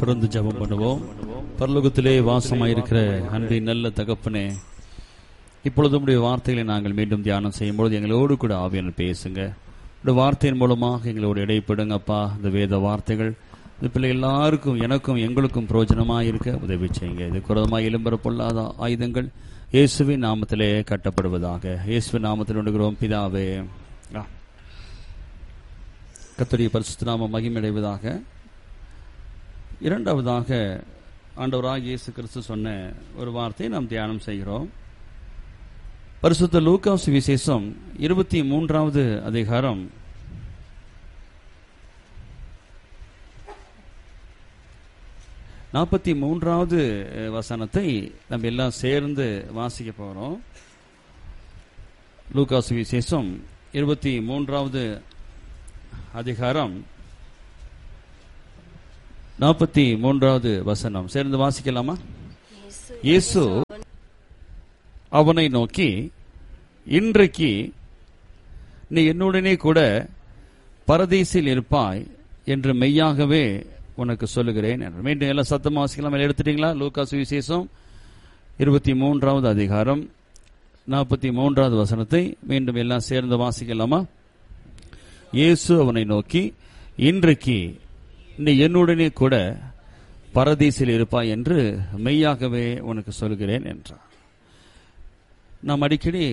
தொடர்ந்து ஜெபம் பண்ணுவோம் பரலோகத்திலே வாசமாயிருக்கிற அன்பின் நல்ல தகப்பனே இப்பொழுது உடைய வார்த்தைகளை நாங்கள் மீண்டும் தியானம் செய்யும்பொழுது எங்களோடு கூட ஆவியான பேசுங்க இந்த வார்த்தையின் மூலமாக எங்களோடு இடைப்படுங்க அப்பா இந்த வேத வார்த்தைகள் இந்த பிள்ளை எல்லாருக்கும் எனக்கும் எங்களுக்கும் பிரயோஜனமாக இருக்க உதவி செய்யுங்க இது குரதமாக எலும்பர பொல்லாத ஆயுதங்கள் இயேசுவின் நாமத்திலே கட்டப்படுவதாக இயேசுவின் நாமத்தில் உண்டுகிறோம் பிதாவே ஆ. கர்த்தருடைய பரிசுத்த நாம மகிமடைவதாக இரண்டாவதாக ஆண்டவராக இயேசு கிறிஸ்து சொன்ன ஒரு வார்த்தையை நாம் தியானம் செய்கிறோம் பரிசுத்த லூக்காஸ் விசேஷம் இருபத்தி மூன்றாவது அதிகாரம் நாற்பத்தி மூன்றாவது அஹ், வசனத்தை நம்ம எல்லாம் சேர்ந்து வாசிக்க போறோம் லூக்காஸ் விசேஷம் இருபத்தி மூன்றாவது அதிகாரம் நாற்பத்தி மூன்றாவது வசனம் சேர்ந்து வாசிக்கலாமா இயேசு அவனை நோக்கி இன்றைக்கு நீ என்னுடனே கூட பரதீசில் இருப்பாய் என்று மெய்யாகவே உனக்கு சொல்லுகிறேன் என்று மீண்டும் எல்லாம் சத்தமா வாசிக்கலாம் எல்லாம் எடுத்துட்டீங்களா லூக்காசு விசேஷம் இருபத்தி மூன்றாவது அதிகாரம் நாற்பத்தி மூன்றாவது வசனத்தை மீண்டும் எல்லாம் சேர்ந்து வாசிக்கலாமா இயேசு அவனை நோக்கி இன்றைக்கு நீ என்னுடனே கூட பரதீசில் இருப்பாய் என்று மெய்யாகவே உனக்கு சொல்கிறேன் என்றார் நாம் அடிக்கடி